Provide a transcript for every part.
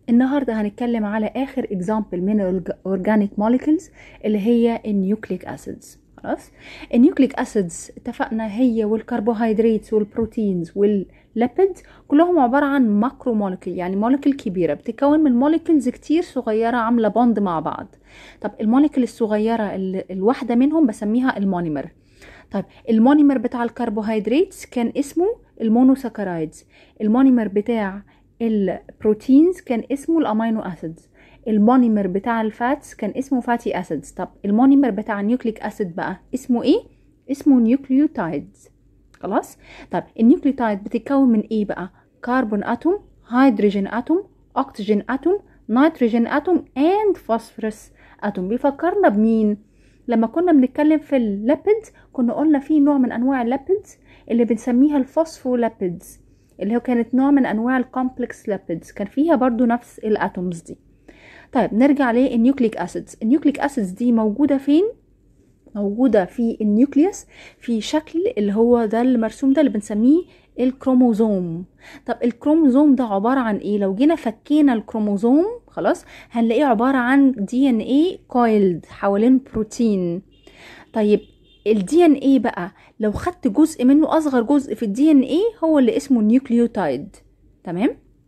النهاردة هنتكلم على آخر example من الأورجانيك molecules اللي هي النيوكليك acids خلاص النيوكليك acids اتفقنا هي والكربوهيدرات والبروتينز والليبيد كلهم عبارة عن ماكرو مولكيول يعني مولكيول كبيرة بتتكون من مولكيولز كتير صغيرة عاملة بوند مع بعض طب المولكيول الصغيرة ال- الواحدة منهم بسميها المونيمر طيب المونيمر بتاع الكربوهيدرات كان اسمه المونوساكرايدز المونيمر بتاع البروتينز كان اسمه الامينو اسيدز المونيمر بتاع الفاتس كان اسمه فاتي اسيدز طب المونيمر بتاع النيوكليك اسيد بقى اسمه ايه اسمه نيوكليوتايدز خلاص طب النيوكليوتايد بتتكون من ايه بقى كربون اتوم هيدروجين اتوم اكسجين اتوم نيتروجين اتوم اند فوسفورس اتوم بيفكرنا بمين لما كنا بنتكلم في الليبيدز كنا قلنا في نوع من انواع الليبيدز اللي بنسميها الفوسفوليبيدز اللي هو كانت نوع من انواع الكومبلكس ليبيدز كان فيها برضو نفس الاتومز دي طيب نرجع للنيوكليك اسيدز النيوكليك اسيدز دي موجوده فين موجوده في النيوكليوس في شكل اللي هو ده المرسوم ده اللي بنسميه الكروموزوم طب الكروموزوم ده عباره عن ايه لو جينا فكينا الكروموزوم خلاص هنلاقيه عباره عن دي ان ايه كويلد حوالين بروتين طيب الدي ان ايه بقى لو خدت جزء منه اصغر جزء في الدي ان ايه هو اللي اسمه النيوكليوتايد تمام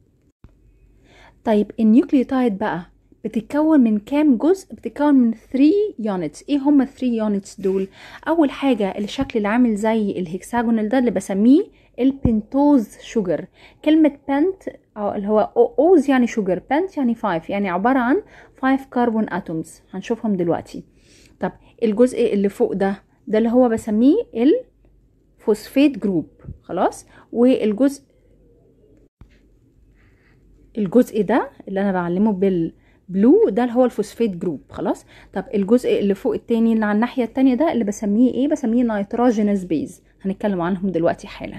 طيب النيوكليوتايد بقى بتتكون من كام جزء بتتكون من 3 يونتس ايه هم 3 يونتس دول اول حاجه الشكل اللي عامل زي الهكساجونال ده اللي بسميه البنتوز شوجر كلمه بنت أو اللي هو اوز يعني شوجر بنت يعني 5 يعني عباره عن 5 كربون اتومز هنشوفهم دلوقتي طب الجزء اللي فوق ده ده اللي هو بسميه الفوسفات جروب خلاص والجزء الجزء ده اللي انا بعلمه بالبلو ده اللي هو الفوسفات جروب خلاص طب الجزء اللي فوق التاني اللي على الناحيه التانية ده اللي بسميه ايه بسميه نيتروجينس بيز هنتكلم عنهم دلوقتي حالا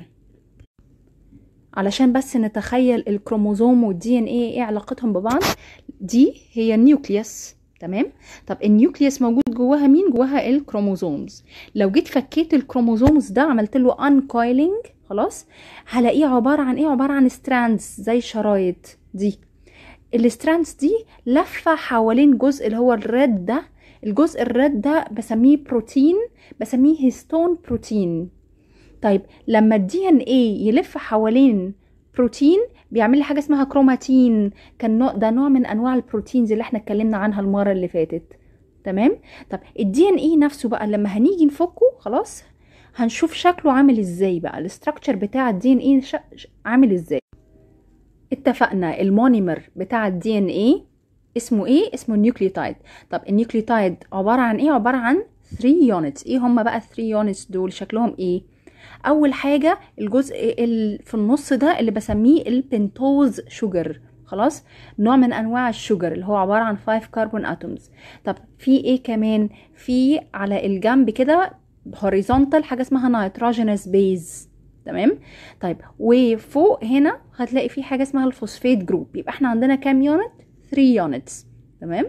علشان بس نتخيل الكروموزوم والدي ان ايه ايه علاقتهم ببعض دي هي النيوكليوس تمام طب النيوكليوس موجود جواها مين جواها الكروموزومز لو جيت فكيت الكروموزومز ده عملت له انكويلنج خلاص هلاقيه عباره عن ايه عباره عن ستراندز زي شرايط دي الستراندز دي لفه حوالين جزء اللي هو الريد ده الجزء الريد ده بسميه بروتين بسميه هيستون بروتين طيب لما الدي ان ايه يلف حوالين بروتين بيعمل لي حاجه اسمها كروماتين كان نوع ده نوع من انواع البروتينز اللي احنا اتكلمنا عنها المره اللي فاتت تمام طب الدي ان ايه نفسه بقى لما هنيجي نفكه خلاص هنشوف شكله عامل ازاي بقى الاستراكشر بتاع الدي ان ايه عامل ازاي اتفقنا المونيمر بتاع الدي ان ايه اسمه ايه اسمه النيوكليوتايد طب النيوكليوتايد عباره عن ايه عباره عن 3 يونتس ايه هم بقى 3 يونتس دول شكلهم ايه اول حاجه الجزء اللي في النص ده اللي بسميه البنتوز شوجر خلاص نوع من انواع الشوجر اللي هو عباره عن 5 كربون اتومز طب في ايه كمان في على الجنب كده هوريزونتال حاجه اسمها نيتروجينس بيز تمام طيب وفوق هنا هتلاقي في حاجه اسمها الفوسفات جروب يبقى احنا عندنا كام يونت 3 يونتس تمام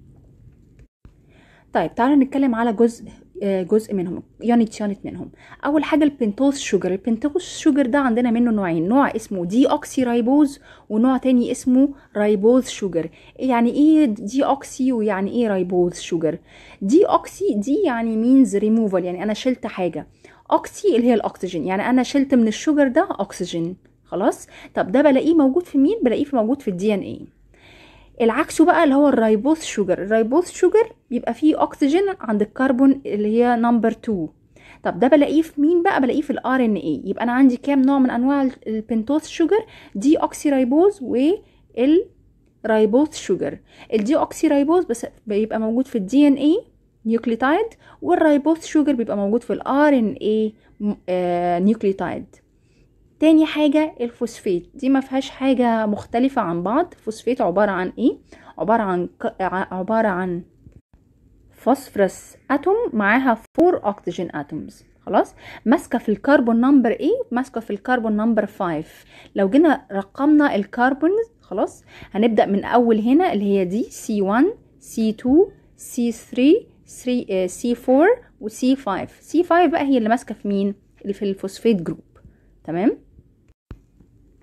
طيب تعالوا نتكلم على جزء جزء منهم يونت يونت منهم اول حاجه البنتوز شوجر البنتوز شوجر ده عندنا منه نوعين نوع اسمه دي اوكسي رايبوز ونوع تاني اسمه رايبوز شوجر يعني ايه دي اوكسي ويعني ايه رايبوز شوجر دي اوكسي دي يعني مينز ريموفال يعني انا شلت حاجه اوكسي اللي هي الاكسجين يعني انا شلت من الشوجر ده اكسجين خلاص طب ده بلاقيه موجود في مين بلاقيه في موجود في الدي ان ايه العكس بقى اللي هو الرايبوز شوجر الرايبوز شوجر بيبقى فيه اكسجين عند الكربون اللي هي نمبر 2 طب ده بلاقيه في مين بقى بلاقيه في الار ان اي يبقى انا عندي كام نوع من انواع البنتوز شوجر دي اوكسي رايبوز والرايبوز شوجر الدي اوكسي رايبوز بس بيبقى موجود في الدي ان اي نيوكليوتايد والرايبوز شوجر بيبقى موجود في الار ان اي نيوكليوتايد تاني حاجة الفوسفات دي ما فيهاش حاجة مختلفة عن بعض فوسفات عبارة عن ايه عبارة عن ك... عبارة عن فوسفورس اتوم معاها 4 اكسجين اتومز خلاص ماسكه في الكربون نمبر ايه ماسكه في الكربون نمبر 5 لو جينا رقمنا الكربون خلاص هنبدا من اول هنا اللي هي دي C1 C2 C3 3 C4 و C5 C5 بقى هي اللي ماسكه في مين اللي في الفوسفات جروب تمام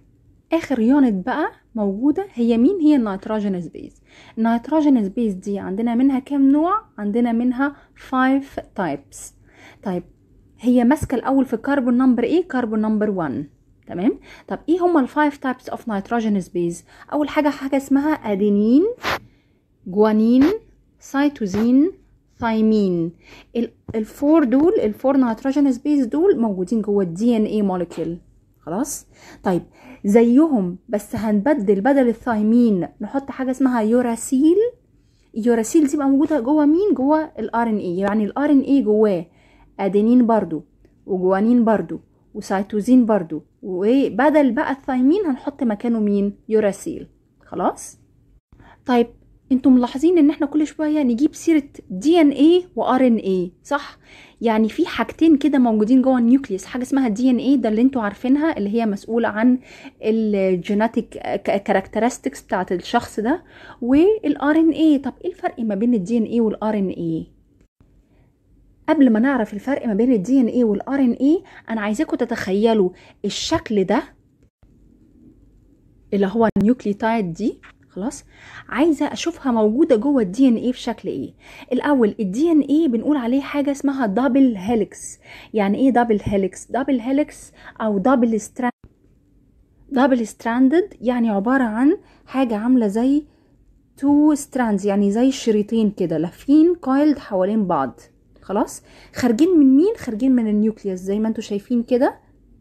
اخر يونت بقى موجوده هي مين هي النيتروجينوس بيز النيتروجينوس بيز دي عندنا منها كام نوع عندنا منها 5 تايبس طيب هي ماسكه الاول في كربون نمبر ايه كربون نمبر 1 تمام طب ايه هما الفايف تايبس اوف نيتروجينوس بيز اول حاجه حاجه اسمها ادينين جوانين سيتوزين ثايمين الفور دول الفور نيتروجينوس بيز دول موجودين جوه الدي ان اي موليكيول خلاص طيب زيهم بس هنبدل بدل الثايمين نحط حاجه اسمها يوراسيل اليوراسيل دي بقى موجوده جوه مين جوه الار ان اي يعني الار ان اي جواه ادينين برضو وجوانين برضو وسيتوزين برضو وبدل بقى الثايمين هنحط مكانه مين يوراسيل خلاص طيب انتم ملاحظين ان احنا كل شويه نجيب سيره دي ان اي وار ان اي صح يعني في حاجتين كده موجودين جوه النيوكليوس حاجه اسمها دي ان اي ده اللي انتوا عارفينها اللي هي مسؤوله عن الجيناتيك كاركترستكس بتاعت الشخص ده والار ان اي طب ايه الفرق ما بين الدي ان اي والار ان اي قبل ما نعرف الفرق ما بين الدي ان اي والار ان اي انا عايزاكم تتخيلوا الشكل ده اللي هو النيوكليوتايد دي خلاص عايزه اشوفها موجوده جوه الدي ان ايه في شكل ايه الاول الدي ان ايه بنقول عليه حاجه اسمها دبل هيليكس يعني ايه دبل هيليكس دبل هيليكس او دبل ستراند دبل ستراندد يعني عباره عن حاجه عامله زي تو ستراندز يعني زي شريطين كده لافين كايلد حوالين بعض خلاص خارجين من مين خارجين من النيوكليوس زي ما انتم شايفين كده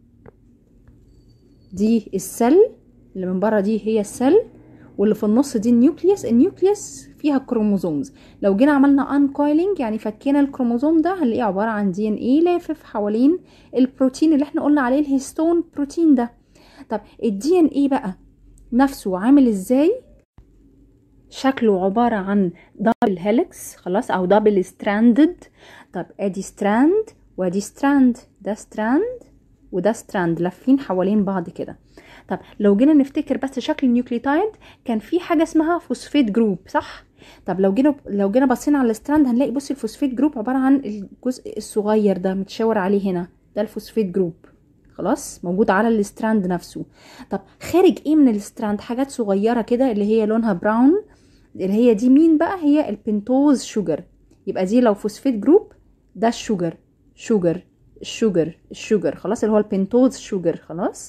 دي السل اللي من بره دي هي السل واللي في النص دي النيوكليوس النيوكليوس فيها كروموزومز لو جينا عملنا انكويلنج يعني فكينا الكروموزوم ده هنلاقيه عباره عن دي ان ايه لافف حوالين البروتين اللي احنا قلنا عليه الهيستون بروتين ده طب الدي ان ايه بقى نفسه عامل ازاي شكله عبارة عن دبل هيلكس خلاص أو دبل ستراندد طب ادي ستراند وادي ستراند ده ستراند وده ستراند لافين حوالين بعض كده طب لو جينا نفتكر بس شكل النيوكليوتايد كان في حاجه اسمها فوسفيت جروب صح طب لو جينا لو جينا بصينا على الستراند هنلاقي بصي الفوسفيت جروب عباره عن الجزء الصغير ده متشاور عليه هنا ده الفوسفيت جروب خلاص موجود على الستراند نفسه طب خارج ايه من الستراند حاجات صغيره كده اللي هي لونها براون اللي هي دي مين بقى هي البنتوز شوجر يبقى دي لو فوسفيت جروب ده الشوجر شوجر الشوجر الشوجر خلاص اللي هو البنتوز شوجر خلاص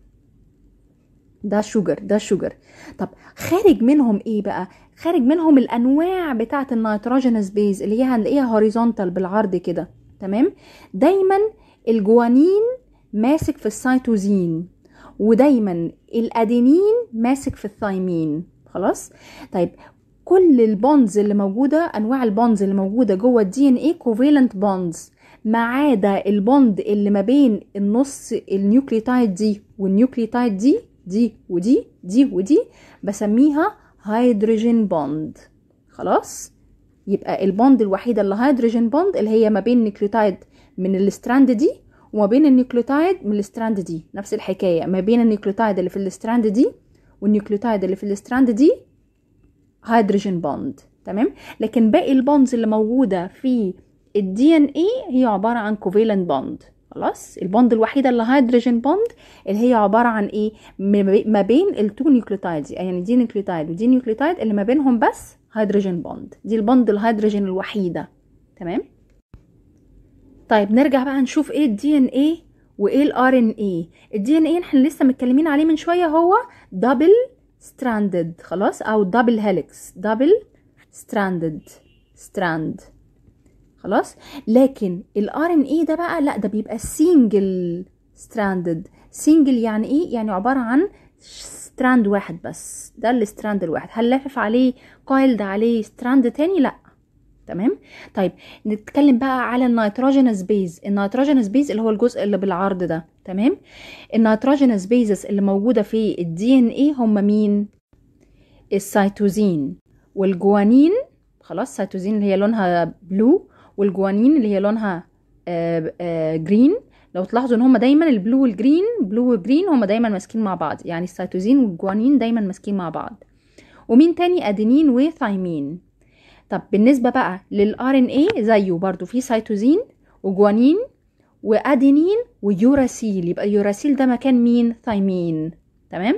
ده شوجر ده شوجر طب خارج منهم ايه بقى خارج منهم الانواع بتاعه النيتروجينوس بيز اللي هي هنلاقيها هوريزونتال بالعرض كده تمام دايما الجوانين ماسك في السيتوزين ودايما الادينين ماسك في الثايمين خلاص طيب كل البونز اللي موجوده انواع البونز اللي موجوده جوه الدي ان ايه كوفالنت بونز ما عدا البوند اللي ما بين النص النيوكليوتايد دي والنيوكليوتايد دي دي ودي دي ودي بسميها هيدروجين بوند خلاص يبقى البوند الوحيدة اللي هيدروجين بوند اللي هي ما بين النيوكليوتايد من الستراند دي وما بين النيوكليوتايد من الستراند دي نفس الحكاية ما بين النيوكليوتايد اللي في الستراند دي والنيوكليوتايد اللي في الستراند دي هيدروجين بوند تمام لكن باقي البوندز اللي موجودة في الدي ان اي هي عبارة عن كوفالنت بوند خلاص البوند الوحيده اللي هيدروجين بوند اللي هي عباره عن ايه ما بين التو نيوكليوتايدز يعني دي نيوكليوتايد ودي نيوكليوتايد اللي ما بينهم بس هيدروجين بوند دي البوند الهيدروجين الوحيده تمام طيب نرجع بقى نشوف ايه الدي ان ايه وايه الار ان ايه الدي ان ايه احنا لسه متكلمين عليه من شويه هو دبل ستراندد خلاص او دبل هيليكس دبل ستراندد ستراند خلاص لكن الار ان اي ده بقى لا ده بيبقى سينجل ستراندد سينجل يعني ايه يعني عباره عن ستراند واحد بس ده الستراند الواحد هل لافف عليه كايلد عليه ستراند تاني لا تمام طيب نتكلم بقى على النيتروجينوس بيز النيتروجينوس بيز اللي هو الجزء اللي بالعرض ده تمام النيتروجينوس بيزز اللي موجوده في الدي ان ايه هم مين السيتوزين والجوانين خلاص السيتوزين اللي هي لونها بلو والجوانين اللي هي لونها آآ آآ جرين لو تلاحظوا ان هم دايما البلو والجرين بلو والجرين هم دايما ماسكين مع بعض يعني السيتوزين والجوانين دايما ماسكين مع بعض ومين تاني ادينين وثايمين طب بالنسبه بقى للار ان اي زيه برضو في سيتوزين وجوانين وادينين ويوراسيل يبقى اليوراسيل ده مكان مين ثايمين تمام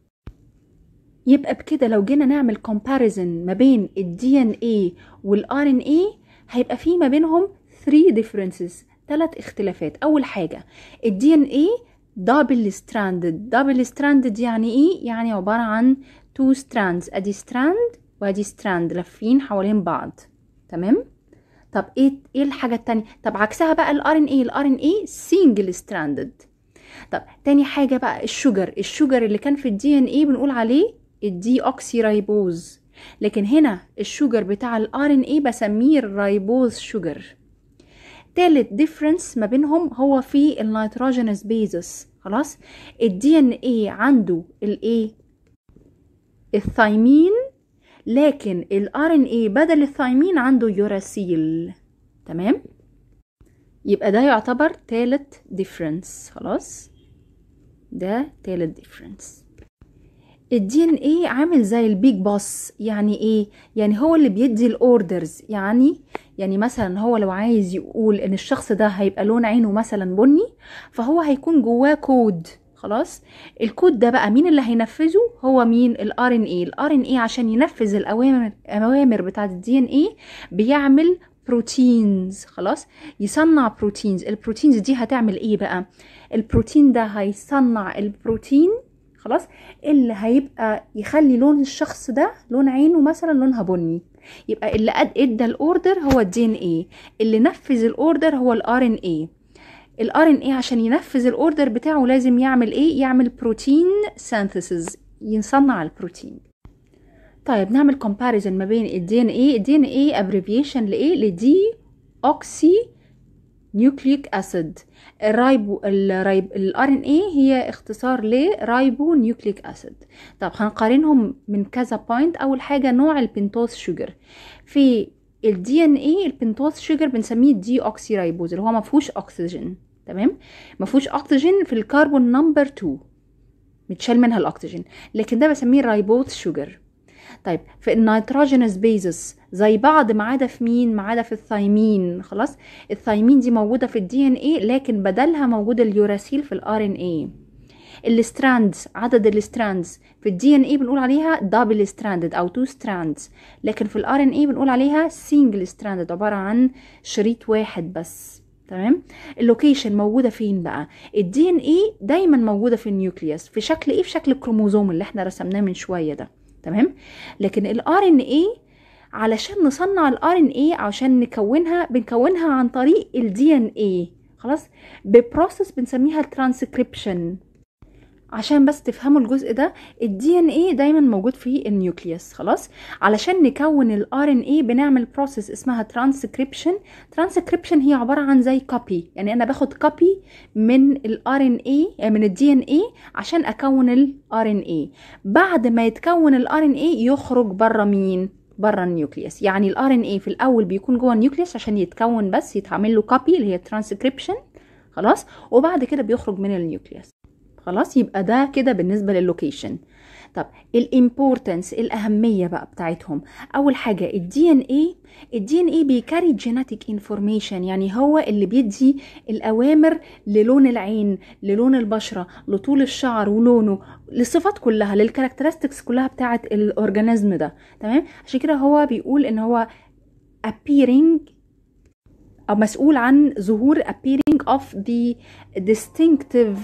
يبقى بكده لو جينا نعمل comparison ما بين الدي ان اي والار ان اي هيبقى في ما بينهم 3 differences ثلاث اختلافات اول حاجه الدي ان اي دبل ستراندد دبل ستراندد يعني ايه يعني عباره عن تو ستراندز ادي ستراند وادي ستراند لافين حوالين بعض تمام طب ايه ايه الحاجه التانية طب عكسها بقى الار ان اي الار ان اي سنجل ستراندد طب تاني حاجه بقى الشوجر الشوجر اللي كان في الدي ان اي بنقول عليه الدي اوكسي رايبوز لكن هنا الشوجر بتاع الار ان اي بسميه الرايبوز شوجر تالت ديفرنس ما بينهم هو في النيتروجينوس بيزس خلاص الدي ان اي عنده الايه الثايمين لكن الار ان اي بدل الثايمين عنده يوراسيل تمام يبقى ده يعتبر تالت ديفرنس خلاص ده تالت ديفرنس الدي ان ايه عامل زي البيج باص يعني ايه يعني هو اللي بيدي الاوردرز يعني يعني مثلا هو لو عايز يقول ان الشخص ده هيبقى لون عينه مثلا بني فهو هيكون جواه كود خلاص الكود ده بقى مين اللي هينفذه هو مين الار ان اي الار ان اي عشان ينفذ الاوامر الاوامر بتاعه الدي ان اي بيعمل بروتينز خلاص يصنع بروتينز البروتينز دي هتعمل ايه بقى البروتين ده هيصنع البروتين خلاص اللي هيبقى يخلي لون الشخص ده لون عينه مثلا لونها بني يبقى اللي قد ادى الاوردر هو الدي ان اي اللي نفذ الاوردر هو الار ان اي الار ان اي عشان ينفذ الاوردر بتاعه لازم يعمل ايه يعمل بروتين سينثيسيس يصنع البروتين طيب نعمل كومباريزن ما بين الدي ان اي الدي ان اي ابريفيشن لايه لدي اوكسي نيوكليك اسيد الرايبو الرايب الار ان اي هي اختصار لرايبو نيوكليك اسيد طب هنقارنهم من كذا بوينت اول حاجه نوع البنتوز شوجر في الدي ان اي البنتوز شوجر بنسميه دي اوكسي رايبوز اللي هو ما فيهوش اكسجين تمام ما فيهوش اكسجين في الكربون نمبر 2 متشال منها الاكسجين لكن ده بسميه رايبوز شوجر طيب في النيتروجينوس بيزس زي بعض ما عدا في مين ما عدا في الثايمين خلاص الثايمين دي موجوده في الدي ان اي لكن بدلها موجود اليوراسيل في الار ان اي الستراندز عدد الستراندز في الدي ان اي بنقول عليها دبل ستراندد او تو ستراندز لكن في الار ان اي بنقول عليها سنجل ستراندد عباره عن شريط واحد بس تمام اللوكيشن موجوده فين بقى الدي ان اي دايما موجوده في النيوكليوس في شكل ايه في شكل الكروموزوم اللي احنا رسمناه من شويه ده تمام لكن الار ان اي علشان نصنع الار ان اي عشان نكونها بنكونها عن طريق الدي ان اي خلاص ببروسيس بنسميها الترانسكريبشن عشان بس تفهموا الجزء ده الدي ان اي دايما موجود في النيوكليوس خلاص علشان نكون الار ان اي بنعمل بروسيس اسمها ترانسكريبشن ترانسكريبشن هي عباره عن زي كوبي يعني انا باخد كوبي من الار ان اي من الدي ان اي عشان اكون الار ان اي بعد ما يتكون الار ان اي يخرج بره مين بره النيوكليوس يعني الار ان اي في الاول بيكون جوه النيوكليوس عشان يتكون بس يتعمل له كوبي اللي هي ترانسكريبشن خلاص وبعد كده بيخرج من النيوكليوس خلاص يبقى ده كده بالنسبه للوكيشن طب الامبورتنس الاهميه بقى بتاعتهم اول حاجه الدي ان اي الدي ان اي بيكاري جيناتيك انفورميشن يعني هو اللي بيدي الاوامر للون العين للون البشره لطول الشعر ولونه للصفات كلها للكاركترستكس كلها بتاعه الاورجانيزم ده تمام عشان كده هو بيقول ان هو appearing او مسؤول عن ظهور appearing of the distinctive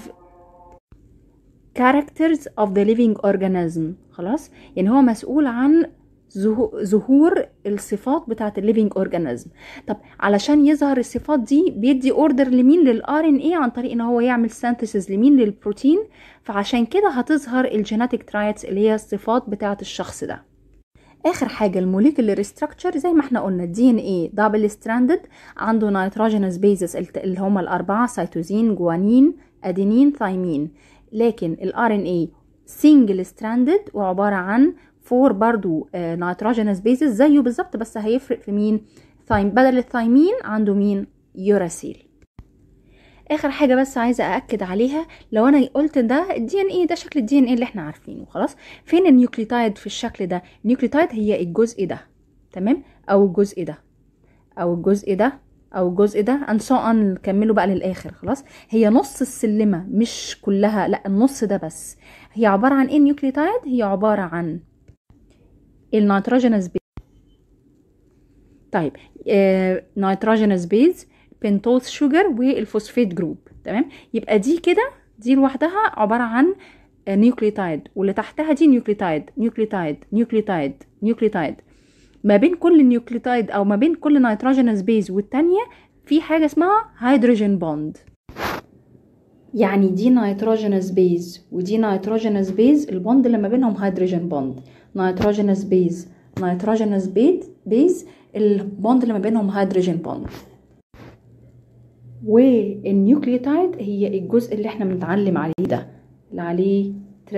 characters of the living organism خلاص يعني هو مسؤول عن ظهور الصفات بتاعه الليفينج اورجانيزم طب علشان يظهر الصفات دي بيدي اوردر لمين للار ان اي عن طريق ان هو يعمل سينثيسيس لمين للبروتين فعشان كده هتظهر الجيناتيك ترايتس اللي هي الصفات بتاعه الشخص ده اخر حاجه الموليكولر ستراكشر زي ما احنا قلنا الدي ان اي دبل ستراندد عنده نيتروجينوس بيزس اللي هم الاربعه سيتوزين جوانين ادينين ثايمين لكن الار ان اي سنجل ستراندد وعباره عن فور برضو نيتروجينوس بيزز زيه بالظبط بس هيفرق في مين ثايم بدل الثايمين عنده مين يوراسيل اخر حاجه بس عايزه ااكد عليها لو انا قلت ده الدي ان اي ده شكل الدي ان اي اللي احنا عارفينه خلاص فين النيوكليوتايد في الشكل ده النيوكليوتايد هي الجزء ده تمام او الجزء ده او الجزء ده او الجزء ده and so on نكمله بقى للاخر خلاص هي نص السلمه مش كلها لا النص ده بس هي عباره عن ايه نيوكليوتايد هي عباره عن النيتروجينوس بيز طيب آه نيتروجينوس بيز بنتوز شوجر والفوسفيت جروب تمام يبقى دي كده دي لوحدها عباره عن نيوكليوتايد واللي تحتها دي نيوكليوتايد نيوكليوتايد نيوكليوتايد نيوكليوتايد ما بين كل نيوكليوتايد او ما بين كل نيتروجينوس بيز والتانية في حاجه اسمها هيدروجين بوند يعني دي نيتروجينوس بيز ودي نيتروجينوس بيز البوند اللي ما بينهم هيدروجين بوند نيتروجينوس بيز نيتروجينوس بيز البوند اللي ما بينهم هيدروجين بوند والنيوكليوتايد هي الجزء اللي احنا بنتعلم عليه ده اللي عليه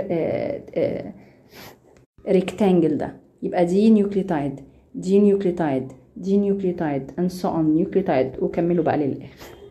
ريكتانجل ده يبقى دي نيوكليوتايد دي نيوكليوتايد دي نيوكليوتايد and so on نيوكليوتايد وكملوا بقى للاخر